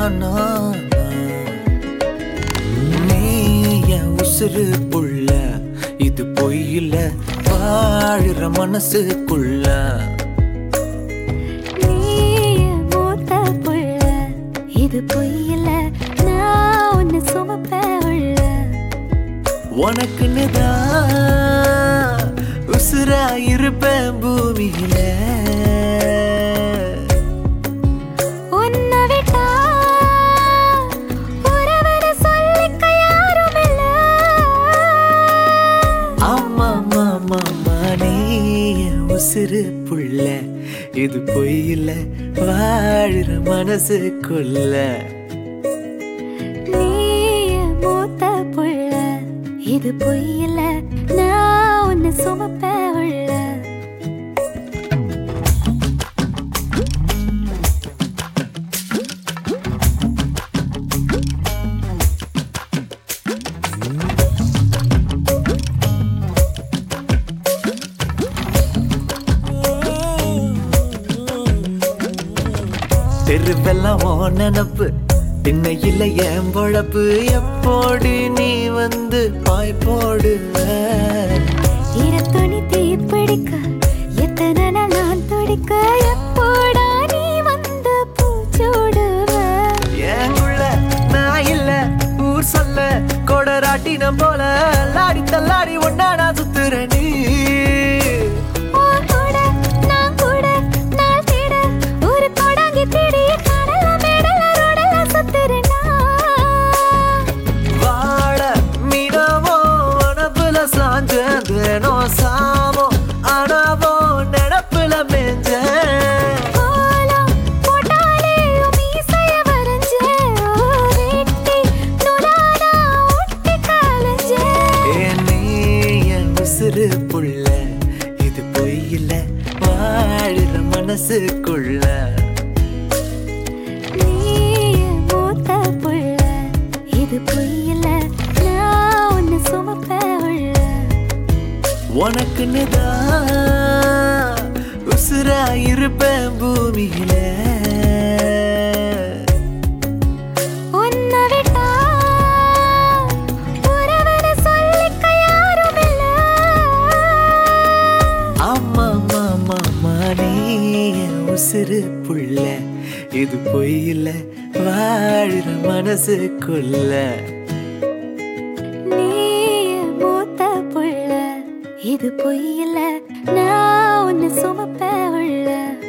நான் நீ என் உசுறு புள்ள இது பொய்யில வாழுற மனசுக்குள்ள நீ மூத்த புள்ள இது பொய்யில நான் உன்னை சுமப்ப உள்ள உனக்குன்னு தான் உசுரா இருப்பேன் பூமியில உன்னை விட்டா உறவரை சொல்லிக்க யாரும் இல்ல ஆமா மாமா நீ என் உசுறு புள்ள இது பொய்யில வாழுற மனசுக்குள்ள நீ மூத்த புள்ள இது பொய்யில நான் உன்னை சுமப்ப உள்ள தெருவெல்லாம் ஓ நினப்பு திண்ணையில என் பொழப்பு எப்போடு நீ வந்து பாய் போடுவ ஈரத்துணி தீப்பிடிக்க எத்தனை நாள் நான் துடிக்க எப்போடா நீ வந்து பூச்சூடுவ ஏங்குள்ள நான் இல்ல ஊர் சொல்ல கொடராட்டினம் போல லாடி தள்ளாடி ஒன்னா நான் சுத்துற நீ உன் கூட நான் கூட நாள் தேட ஒரு கொடாங்கி தேடிய கடல மேடல ரோடல சுத்துறேனா வாழ மீனவோ அனப்புல சாஞ்சேனோ சாமோ அனவோ நடப்புல மேஞ்ச கோலம் போட்டாலே உன் மீசைய வரைஞ்சே. ஓ, வெட்டி நுலானா ஒட்டி கலைஞ்சே. நீ என் உசுறு புள்ள இது பொய்யில வாழுற மனசுக்குள்ள நீ மூத்த புள்ள, இது பொய்யில்ல, நான் உன்னை சுமப்ப உள்ள. உனக்குன்னு தான் உசுரா இருப்பேன் பூமியில உன்னை விட்டா உறவரை சொல்லிக்க யாரும் இல்ல. ஆமா மாமா நீ என் உசுறு புள்ள இது பொய்யில வாழுற மனசுக்குள்ள நீ மூத்த புள்ள இது பொய்யில்ல நான் உன்னை சுமப்ப உள்ள